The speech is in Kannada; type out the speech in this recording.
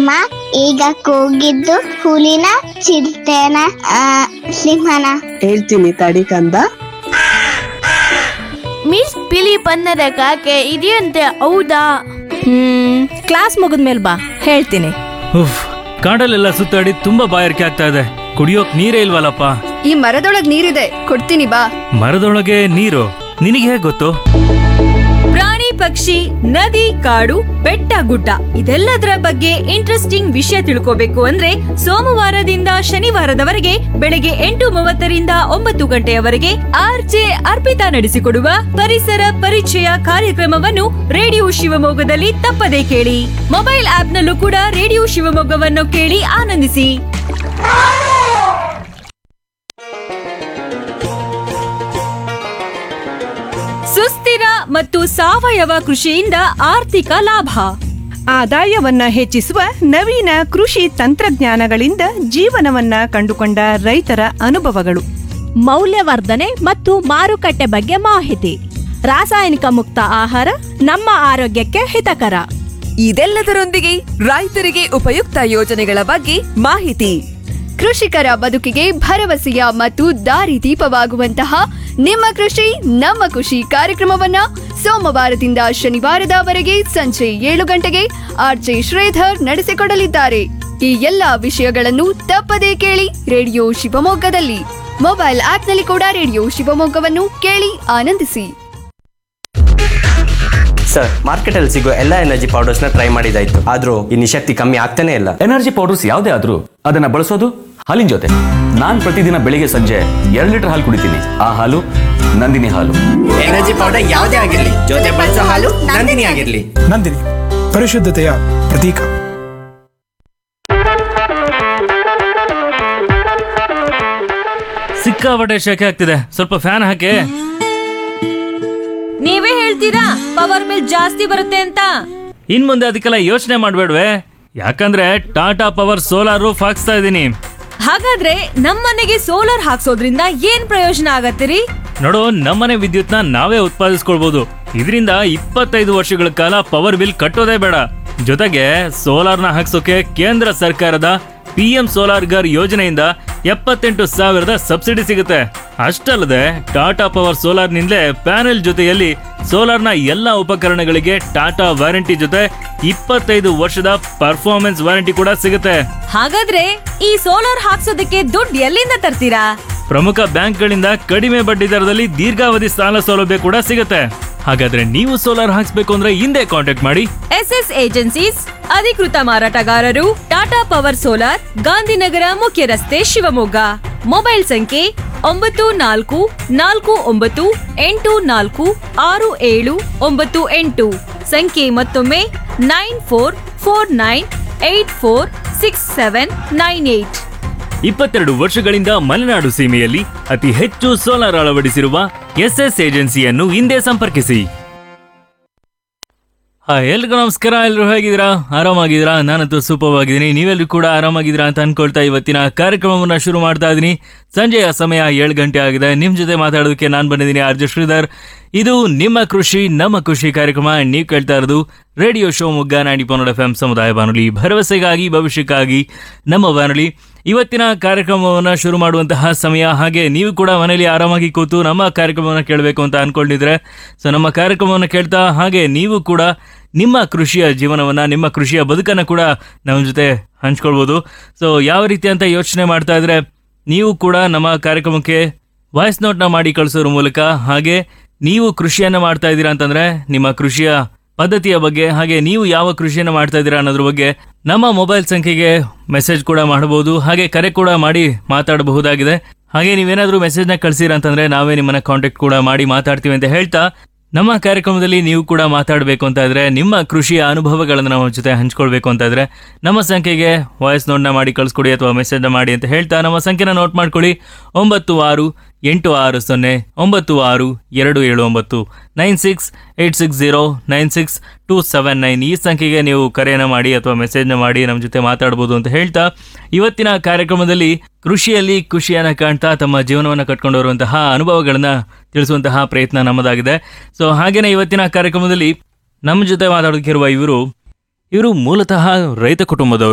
ಅಮ್ಮ ಈಗ ಕೂಗಿದ್ದು ಹುಲಿನ ಚಿರತೆನ ಆ, ಸಿಂಹನ ಹೇಳ್ತೀನಿ ತಡಿ ಕಂದ ಮಿಸ್ ಬಿಳಿ ಬಣ್ಣದ ಕಾಗೆ ಇದೆಯಂತೆ ಹೌದಾ ಹ್ಮ್ ಕ್ಲಾಸ್ ಮುಗಿದ್ಮೇಲೆ ಬಾ ಹೇಳ್ತೀನಿ ಉಫ್ ಕಾಡಲ್ಲೆಲ್ಲ ಸುತ್ತಾಡಿ ತುಂಬಾ ಬಾಯಾರಿಕೆ ಆಗ್ತಾ ಇದೆ ಕುಡಿಯೋಕ್ ನೀರೇ ಇಲ್ವಲ್ಲಪ್ಪ ಈ ಮರದೊಳಗ್ ನೀರಿದೆ ಕೊಡ್ತೀನಿ ಬಾ ಮರದೊಳಗೆ ನೀರು ನಿನಗೆ ಹೇಗೆ ಗೊತ್ತು ಪ್ರಾಣಿ ಪಕ್ಷಿ ನದಿ ಕಾಡು ಬೆಟ್ಟ ಗುಡ್ಡ ಇದೆಲ್ಲದರ ಬಗ್ಗೆ ಇಂಟ್ರೆಸ್ಟಿಂಗ್ ವಿಷಯ ತಿಳ್ಕೋಬೇಕು ಅಂದ್ರೆ ಸೋಮವಾರದಿಂದ ಶನಿವಾರದವರೆಗೆ ಬೆಳಗ್ಗೆ ಎಂಟು ಮೂವತ್ತರಿಂದ ಒಂಬತ್ತು ಗಂಟೆಯವರೆಗೆ ಆರ್ಜೆ ಅರ್ಪಿತಾ ನಡೆಸಿಕೊಡುವ ಪರಿಸರ ಪರಿಚಯ ಕಾರ್ಯಕ್ರಮವನ್ನು ರೇಡಿಯೋ ಶಿವಮೊಗ್ಗದಲ್ಲಿ ತಪ್ಪದೇ ಕೇಳಿ ಮೊಬೈಲ್ ಆಪ್ನಲ್ಲೂ ಕೂಡ ರೇಡಿಯೋ ಶಿವಮೊಗ್ಗವನ್ನು ಕೇಳಿ ಆನಂದಿಸಿ ಸುಸ್ಥಿರ ಮತ್ತು ಸಾವಯವ ಕೃಷಿಯಿಂದ ಆರ್ಥಿಕ ಲಾಭ ಆದಾಯವನ್ನ ಹೆಚ್ಚಿಸುವ ನವೀನ ಕೃಷಿ ತಂತ್ರಜ್ಞಾನಗಳಿಂದ ಜೀವನವನ್ನ ಕಂಡುಕೊಂಡ ರೈತರ ಅನುಭವಗಳು ಮೌಲ್ಯವರ್ಧನೆ ಮತ್ತು ಮಾರುಕಟ್ಟೆ ಬಗ್ಗೆ ಮಾಹಿತಿ ರಾಸಾಯನಿಕ ಮುಕ್ತ ಆಹಾರ ನಮ್ಮ ಆರೋಗ್ಯಕ್ಕೆ ಹಿತಕರ ಇದೆಲ್ಲದರೊಂದಿಗೆ ರೈತರಿಗೆ ಉಪಯುಕ್ತ ಯೋಜನೆಗಳ ಬಗ್ಗೆ ಮಾಹಿತಿ ಕೃಷಿಕರ ಬದುಕಿಗೆ ಭರವಸೆಯ ಮತ್ತು ದಾರಿದೀಪವಾಗುವಂತಹ ನಿಮ್ಮ ಕೃಷಿ ನಮ್ಮ ಖುಷಿ ಕಾರ್ಯಕ್ರಮವನ್ನ ಸೋಮವಾರದಿಂದ ಶನಿವಾರದವರೆಗೆ ಸಂಜೆ ಏಳು ಗಂಟೆಗೆ ಆರ್ಜೆ ಶ್ರೀಧರ್ ನಡೆಸಿಕೊಡಲಿದ್ದಾರೆ ಈ ಎಲ್ಲಾ ವಿಷಯಗಳನ್ನು ತಪ್ಪದೇ ಕೇಳಿ ರೇಡಿಯೋ ಶಿವಮೊಗ್ಗದಲ್ಲಿ ಮೊಬೈಲ್ ಆಪ್ನಲ್ಲಿ ಕೂಡ ರೇಡಿಯೋ ಶಿವಮೊಗ್ಗವನ್ನು ಕೇಳಿ ಆನಂದಿಸಿ ಸರ್ ಮಾರ್ಕೆಟಲ್ಲಿ ಸಿಗೋ ಎಲ್ಲ ಎನರ್ಜಿ ಪೌಡರ್ಸ್ನ ಟ್ರೈ ಮಾಡಿದಾಯ್ತು ಆದ್ರೂ ಈ ನಿಶಕ್ತಿ ಕಮ್ಮಿ ಆಗ್ತಾನೆ ಇಲ್ಲ ಎನರ್ಜಿ ಪೌಡರ್ಸ್ ಯಾವುದೇ ಆದ್ರೂ ಅದನ್ನ ಬಳಸೋದು ಹಾಲಿನ ಜೊತೆ ನಾನ್ ಪ್ರತಿದಿನ ಬೆಳಿಗ್ಗೆ ಸಂಜೆ ಎರಡು ಲೀಟರ್ ಹಾಲು ಕುಡಿತೀನಿ ಆ ಹಾಲು ನಂದಿನಿ ಹಾಲು ಎನರ್ಜಿ ಪೌಡರ್ ಯಾವುದೇ ಆಗಿರ್ಲಿ ಜೊತೆ ಬಳಸೋ ಹಾಲು ನಂದಿನಿ ಆಗಿರ್ಲಿ ನಂದಿನಿ ಪರಿಶುದ್ಧತೆಯ ಪ್ರತೀಕ ಸಿಕ್ಕಾಪಟ್ಟೆ ಶೆಕೆ ಆಗ್ತಿದೆ ಸ್ವಲ್ಪ ಫ್ಯಾನ್ ಹಾಕಿ ನೀವೇ ಹೇಳ್ತೀರಾ ಪವರ್ ಬಿಲ್ ಜಾಸ್ತಿ ಬರುತ್ತೆ ಅಂತ ಇನ್ ಮುಂದೆ ಅದಕ್ಕೆಲ್ಲ ಯೋಚನೆ ಮಾಡ್ಬೇಡ್ವೆ ಯಾಕಂದ್ರೆ ಟಾಟಾ ಪವರ್ ಸೋಲಾರ್ ಹಾಕ್ಸ್ತಾ ಇದ್ದೀನಿ ಹಾಗಾದ್ರೆ ನಮ್ಮನೆಗೆ ಸೋಲಾರ್ ಹಾಕ್ಸೋದ್ರಿಂದ ಏನ್ ಪ್ರಯೋಜನ ಆಗತ್ತಿರಿ ನೋಡು ನಮ್ಮನೆ ವಿದ್ಯುತ್ನ ನಾವೇ ಉತ್ಪಾದಿಸ್ಕೊಳ್ಬಹುದು ಇದರಿಂದ ಇಪ್ಪತ್ತೈದು ವರ್ಷಗಳ ಕಾಲ ಪವರ್ ಬಿಲ್ ಕಟ್ಟೋದೇ ಬೇಡ ಜೊತೆಗೆ ಸೋಲಾರ್ನ ಹಾಕ್ಸೋಕೆ ಕೇಂದ್ರ ಸರ್ಕಾರದ ಪಿ ಎಂ ಸೋಲಾರ್ ಗರ್ ಯೋಜನೆಯಿಂದ ಎಪ್ಪತ್ತೆಂಟು ಸಾವಿರದ ಸಬ್ಸಿಡಿ ಸಿಗುತ್ತೆ ಅಷ್ಟಲ್ಲದೆ ಟಾಟಾ ಪವರ್ ಸೋಲಾರ್ನಿಂದಲೇ ಪ್ಯಾನೆಲ್ ಜೊತೆಯಲ್ಲಿ ಸೋಲಾರ್ನ ಎಲ್ಲ ಉಪಕರಣಗಳಿಗೆ ಟಾಟಾ ವಾರಂಟಿ ಜೊತೆ ಇಪ್ಪತ್ತೈದು ವರ್ಷದ ಪರ್ಫಾರ್ಮೆನ್ಸ್ ವಾರಂಟಿ ಕೂಡ ಸಿಗುತ್ತೆ ಹಾಗಾದ್ರೆ ಈ ಸೋಲಾರ್ ಹಾಕ್ಸೋದಕ್ಕೆ ದುಡ್ಡು ಎಲ್ಲಿಂದ ತರ್ತೀರಾ ಪ್ರಮುಖ ಬ್ಯಾಂಕ್ಗಳಿಂದ ಕಡಿಮೆ ಬಡ್ಡಿ ದರದಲ್ಲಿ ದೀರ್ಘಾವಧಿ ಸಾಲ ಸೌಲಭ್ಯ ಕೂಡ ಸಿಗುತ್ತೆ ಹಾಗಾದ್ರೆ ನೀವು ಸೋಲಾರ್ ಹಾಕ್ಸ್ಬೇಕು ಅಂದ್ರೆ ಹಿಂದೆ ಕಾಂಟ್ಯಾಕ್ಟ್ ಮಾಡಿ ಎಸ್ ಎಸ್ ಏಜೆನ್ಸೀಸ್ ಅಧಿಕೃತ ಮಾರಾಟಗಾರರು ಟಾಟಾ ಪವರ್ ಸೋಲಾರ್ ಗಾಂಧಿನಗರ ಮುಖ್ಯ ರಸ್ತೆ ಶಿವಮೊಗ್ಗ ಮೊಬೈಲ್ ಸಂಖ್ಯೆ ಒಂಬತ್ತು ನಾಲ್ಕು ನಾಲ್ಕು ಒಂಬತ್ತು ಎಂಟು ನಾಲ್ಕು ಆರು ಏಳು ಒಂಬತ್ತು ಎಂಟು ಸಂಖ್ಯೆ ಮತ್ತೊಮ್ಮೆ nine four four nine eight four six seven nine eight ಇಪ್ಪತ್ತೆರಡು ವರ್ಷಗಳಿಂದ ಮಲೆನಾಡು ಸೀಮೆಯಲ್ಲಿ ಅತಿ ಹೆಚ್ಚು ಸೋಲಾರ್ ಅಳವಡಿಸಿರುವ ಎಸ್ಎಸ್ ಏಜೆನ್ಸಿಯನ್ನು ಹಿಂದೆ ಸಂಪರ್ಕಿಸಿ ಹಾ ಎಲ್ರಿಗೂ ನಮಸ್ಕಾರ ಎಲ್ಲರೂ ಹೇಗಿದ್ದೀರಾ ಆರಾಮಾಗಿದ್ದೀರಾ ನಾನಂತೂ ಸೂಪರ್ ಆಗಿದ್ದೀನಿ ನೀವೆಲ್ಲರೂ ಕೂಡ ಆರಾಮಾಗಿದ್ದೀರಾ ಅಂತ ಅನ್ಕೊಳ್ತಾ ಇವತ್ತಿನ ಕಾರ್ಯಕ್ರಮವನ್ನ ಶುರು ಮಾಡ್ತಾ ಇದ್ದೀನಿ ಸಂಜೆಯ ಸಮಯ ಏಳು ಗಂಟೆ ಆಗಿದೆ ನಿಮ್ ಜೊತೆ ಮಾತಾಡೋದಕ್ಕೆ ನಾನು ಬಂದಿದ್ದೀನಿ ಆರ್ಜ ಶ್ರೀಧರ್ ಇದು ನಿಮ್ಮ ಕೃಷಿ ನಮ್ಮ ಖುಷಿ ಕಾರ್ಯಕ್ರಮ ನೀವು ಕೇಳ್ತಾ ಇರೋದು ರೇಡಿಯೋ ಶೋ ಮುಗ್ಗ ನಾಡಿ ಪನ್ನಡ ಎಫ್ ಸಮುದಾಯ ಬಾನುಲಿ ಭರವಸೆಗಾಗಿ ಭವಿಷ್ಯಕ್ಕಾಗಿ ನಮ್ಮ ಬಾನುಲಿ ಇವತ್ತಿನ ಕಾರ್ಯಕ್ರಮವನ್ನು ಶುರು ಮಾಡುವಂತಹ ಸಮಯ ಹಾಗೆ ನೀವು ಕೂಡ ಮನೆಯಲ್ಲಿ ಆರಾಮಾಗಿ ಕೂತು ನಮ್ಮ ಕಾರ್ಯಕ್ರಮವನ್ನು ಕೇಳಬೇಕು ಅಂತ ಅನ್ಕೊಂಡಿದ್ರೆ ಸೊ ನಮ್ಮ ಕಾರ್ಯಕ್ರಮವನ್ನು ಕೇಳ್ತಾ ಹಾಗೆ ನೀವು ಕೂಡ ನಿಮ್ಮ ಕೃಷಿಯ ಜೀವನವನ್ನ ನಿಮ್ಮ ಕೃಷಿಯ ಬದುಕನ್ನು ಕೂಡ ನಮ್ಮ ಜೊತೆ ಹಂಚ್ಕೊಳ್ಬೋದು ಸೊ ಯಾವ ರೀತಿ ಅಂತ ಯೋಚನೆ ಮಾಡ್ತಾ ಇದ್ರೆ ನೀವು ಕೂಡ ನಮ್ಮ ಕಾರ್ಯಕ್ರಮಕ್ಕೆ ವಾಯ್ಸ್ ನೋಟ್ನ ಮಾಡಿ ಕಳಿಸೋದ್ರ ಮೂಲಕ ಹಾಗೆ ನೀವು ಕೃಷಿಯನ್ನ ಮಾಡ್ತಾ ಇದ್ದೀರಾ ಅಂತಂದ್ರೆ ನಿಮ್ಮ ಕೃಷಿಯ ಪದ್ಧತಿಯ ಬಗ್ಗೆ ಹಾಗೆ ನೀವು ಯಾವ ಕೃಷಿಯನ್ನು ಮಾಡ್ತಾ ಇದ್ದೀರಾ ಅನ್ನೋದ್ರ ಬಗ್ಗೆ ನಮ್ಮ ಮೊಬೈಲ್ ಸಂಖ್ಯೆಗೆ ಮೆಸೇಜ್ ಕೂಡ ಮಾಡಬಹುದು ಹಾಗೆ ಕರೆ ಕೂಡ ಮಾಡಿ ಮಾತಾಡಬಹುದಾಗಿದೆ ಹಾಗೆ ನೀವೇನಾದ್ರೂ ಮೆಸೇಜ್ನ ಕಳಿಸಿರ ಅಂತಂದ್ರೆ ನಾವೇ ನಿಮ್ಮನ್ನ ಕಾಂಟ್ಯಾಕ್ಟ್ ಕೂಡ ಮಾಡಿ ಮಾತಾಡ್ತೀವಿ ಅಂತ ಹೇಳ್ತಾ ನಮ್ಮ ಕಾರ್ಯಕ್ರಮದಲ್ಲಿ ನೀವು ಕೂಡ ಮಾತಾಡಬೇಕು ಅಂತ ಇದ್ರೆ ನಿಮ್ಮ ಕೃಷಿಯ ಅನುಭವಗಳನ್ನು ನಮ್ಮ ಜೊತೆ ಹಂಚ್ಕೊಳ್ಬೇಕು ಅಂತ ಇದ್ರೆ ನಮ್ಮ ಸಂಖ್ಯೆಗೆ ವಾಯ್ಸ್ ನೋಟ್ನ ಮಾಡಿ ಕಳಿಸ್ಕೊಡಿ ಅಥವಾ ಮೆಸೇಜ್ನ ಮಾಡಿ ಅಂತ ಹೇಳ್ತಾ ನಮ್ಮ ಸಂಖ್ಯೆನ ನೋಟ್ ಮಾಡ್ಕೊಳ್ಳಿ ಒಂಬತ್ತು ಆರು ಎಂಟು ಆರು ಸೊನ್ನೆ ಒಂಬತ್ತು ಆರು ಎರಡು ಏಳು ಒಂಬತ್ತು nine six eight six zero nine six two seven nine ಈ ಸಂಖ್ಯೆಗೆ ನೀವು ಕರೆಯನ್ನು ಮಾಡಿ ಅಥವಾ ಮೆಸೇಜ್ನ ಮಾಡಿ ನಮ್ಮ ಜೊತೆ ಮಾತಾಡ್ಬೋದು ಅಂತ ಹೇಳ್ತಾ ಇವತ್ತಿನ ಕಾರ್ಯಕ್ರಮದಲ್ಲಿ ಕೃಷಿಯಲ್ಲಿ ಖುಷಿಯನ್ನು ಕಾಣ್ತಾ ತಮ್ಮ ಜೀವನವನ್ನು ಕಟ್ಕೊಂಡು ಬರುವಂತಹ ಅನುಭವಗಳನ್ನ ತಿಳಿಸುವಂತಹ ಪ್ರಯತ್ನ ನಮ್ಮದಾಗಿದೆ ಸೊ ಹಾಗೇನೆ ಇವತ್ತಿನ ಕಾರ್ಯಕ್ರಮದಲ್ಲಿ ನಮ್ಮ ಜೊತೆ ಮಾತಾಡೋದಕ್ಕಿರುವ ಇವರು ಇವರು ಮೂಲತಃ ರೈತ ಕುಟುಂಬದವರು